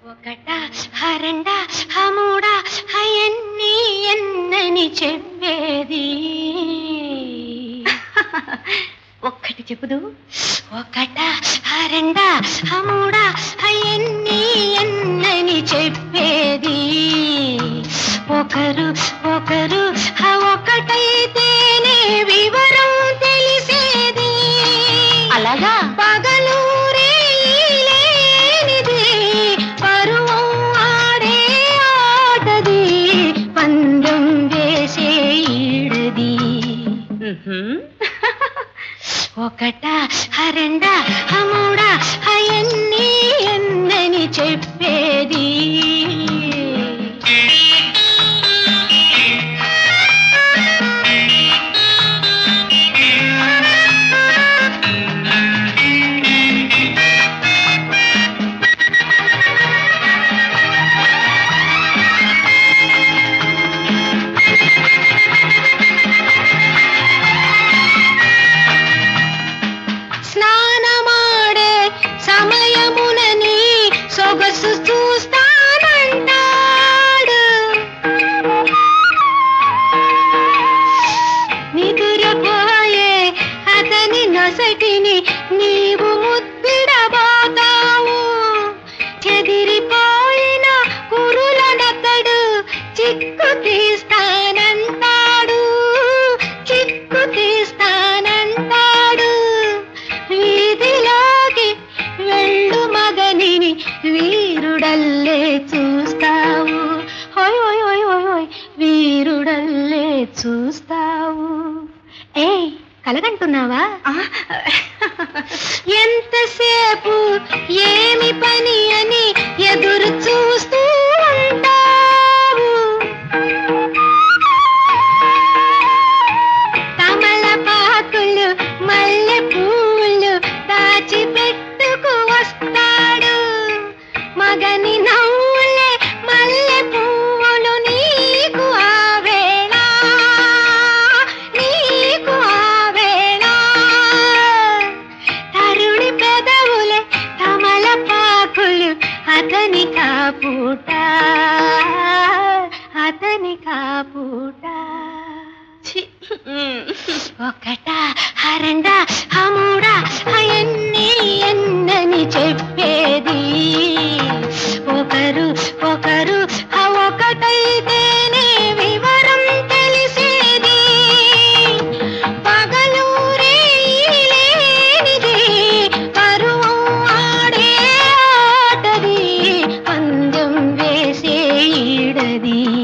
ఒకట హరెండ హమూడ హయన్ని ఎన్నని చెప్పేది ఒక్కటి చెప్పుదు ఒకట హరెండ హమూడ హయన్ని ఎన్నని చెప్పేది ఒకరు ఒకరు హ ఒకటైతేనే వివరం తెలిసేది అలాగా పగలూరే లేనిది పరువం ఆడే ఆటది పందెం వేసే ఈడది ఒకట హరెండ హమూడ హయన్ని ఎన్నని చెప్పేది స్నానమాడే సమయమునని సొగసు చూస్తానంటాడు నిదురపోయే అతని నొసటిని నీవు ముద్దిడబోతావు చెదిరిపోయిన కురులనతడు చిక్కు తీస్తానంటాడు చిక్కు తీస్తానంటాడు వీధిలోకి వెళ్ళు మగనిని వీరుడల్లే చూస్తావు హోయ్ హోయ్ హోయ్ హోయ్ హోయ్ వీరుడల్లే చూస్తావు ఏయ్ కలగంటున్నావా ఎంతసేపు ఏమి పని అని ఎదురు చూస్తూ ఉంటావు తమలపాకులు మల్లె పూలు దాచిపెట్టుకు వస్తాడు మగని నవ్వులే మల్లె పువ్వులు నీకు ఆ వేళ నీకు ఆ వేళ తరుణి పెదవులే తమలపాకులు అతని కాపూట అతని కాపూట ఒకట హరెండ హమూడ అయన్ని ఎన్నని చెప్పేది ఒకరు ఒకరు ఆ ఒకటైతేనే వివరం తెలిసేది పగలూరే లేనిది పరువం ఆడే ఆటది పందెం వేసే ఈడది